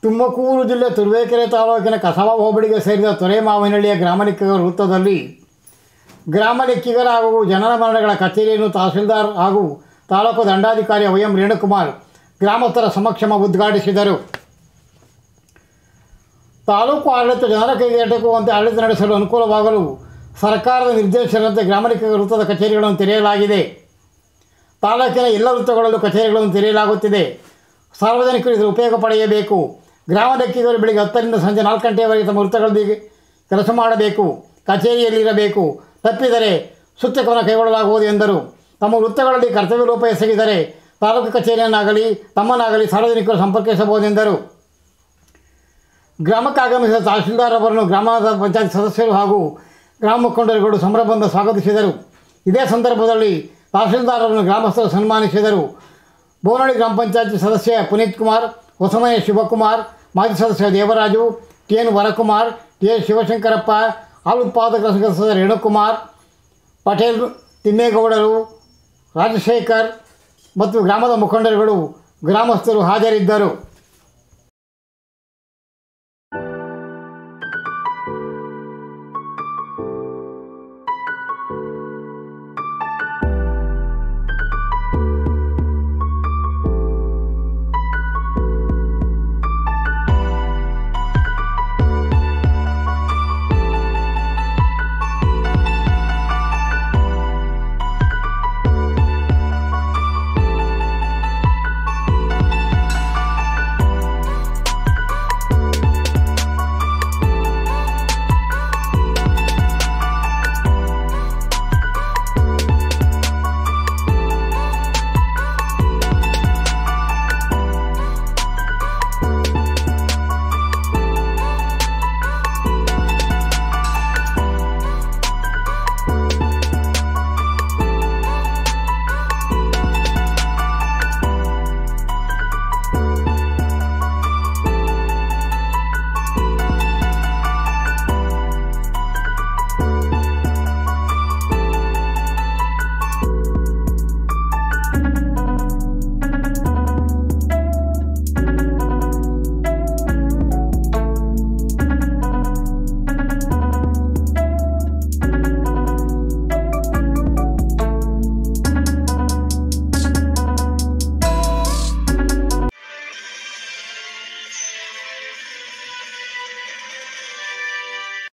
ತುಮಕೂರು ಜಿಲ್ಲೆ ತುರುವೇಕೆರೆ ತಾಲೂಕಿನ ಕಸಬಾ ಹೋಬಳಿಗೆ ಸೇರಿದ ತೊರೆಮಾವಿನಹಳ್ಳಿಯ ಗ್ರಾಮ ಲೆಕ್ಕಿಗರ ವೃತ್ತದಲ್ಲಿ ಗ್ರಾಮ ಲೆಕ್ಕಿಗರ ಹಾಗೂ ಜನನ ಮರಣಗಳ ಕಚೇರಿಯನ್ನು ತಹಸೀಲ್ದಾರ್ ಹಾಗೂ ತಾಲೂಕು ದಂಡಾಧಿಕಾರಿ ವೈ ಎಂ ರೇಣುಕುಮಾರ್ ಗ್ರಾಮಸ್ಥರ ಸಮಕ್ಷಮ ಉದ್ಘಾಟಿಸಿದರು ತಾಲೂಕು ಆಡಳಿತ ಜನರ ಕೈಗೆ ಎಟಕುವಂತೆ ಆಡಳಿತ ನಡೆಸಲು ಅನುಕೂಲವಾಗಲು ಸರ್ಕಾರದ ನಿರ್ದೇಶನದಂತೆ ಗ್ರಾಮ ಲೆಕ್ಕಿಗರ ವೃತ್ತದ ಕಚೇರಿಗಳನ್ನು ತೆರೆಯಲಾಗಿದೆ ತಾಲೂಕಿನ ಎಲ್ಲ ವೃತ್ತಗಳಲ್ಲೂ ಕಚೇರಿಗಳನ್ನು ತೆರೆಯಲಾಗುತ್ತಿದೆ ಸಾರ್ವಜನಿಕರು ಇದರ ಉಪಯೋಗ ಪಡೆಯಬೇಕು ಗ್ರಾಮ ಲೆಕ್ಕಿಗರು ಬೆಳಿಗ್ಗೆ ಹತ್ತರಿಂದ ಸಂಜೆ ನಾಲ್ಕು ಗಂಟೆಯವರೆಗೆ ತಮ್ಮ ವೃತ್ತಗಳಲ್ಲಿ ಕೆಲಸ ಮಾಡಬೇಕು ಕಚೇರಿಯಲ್ಲಿರಬೇಕು ತಪ್ಪಿದರೆ ಸೂಕ್ತವನ್ನು ಕೈಗೊಳ್ಳಲಾಗುವುದು ಎಂದರು ತಮ್ಮ ವೃತ್ತಗಳಲ್ಲಿ ಕರ್ತವ್ಯ ಲೋಪ ಎಸಗಿದರೆ ತಾಲೂಕು ಕಚೇರಿಯನ್ನಾಗಲಿ ತಮ್ಮನ್ನಾಗಲಿ ಸಾರ್ವಜನಿಕರು ಸಂಪರ್ಕಿಸಬಹುದೆಂದರು ಗ್ರಾಮಕ್ಕೆ ಆಗಮಿಸಿದ ತಹಶೀಲ್ದಾರ್ ಅವರನ್ನು ಗ್ರಾಮದ ಪಂಚಾಯತ್ ಸದಸ್ಯರು ಹಾಗೂ ಗ್ರಾಮ ಮುಖಂಡರುಗಳು ಸಂಭ್ರಮದಿಂದ ಸ್ವಾಗತಿಸಿದರು ಇದೇ ಸಂದರ್ಭದಲ್ಲಿ ತಹಶೀಲ್ದಾರ್ ಅವರನ್ನು ಗ್ರಾಮಸ್ಥರು ಸನ್ಮಾನಿಸಿದರು ಬೋನಹಳ್ಳಿ ಗ್ರಾಮ ಪಂಚಾಯತ್ ಸದಸ್ಯ ಪುನೀತ್ ಕುಮಾರ್ ಹೊಸಮನೆ ಶಿವಕುಮಾರ್ ಮಾಜಿ ಸದಸ್ಯ Devaraju T N Varakumar T S Shivashankarappa ಹಾಲು ಉತ್ಪಾದಕ ಸಂಘದ ಸದಸ್ಯ ರೇಣುಕುಮಾರ್ ಪಟೇಲ್ ತಿಮ್ಮೇಗೌಡರು ರಾಜಶೇಖರ್ ಮತ್ತು ಗ್ರಾಮದ ಮುಖಂಡರುಗಳು ಗ್ರಾಮಸ್ಥರು ಹಾಜರಿದ್ದರು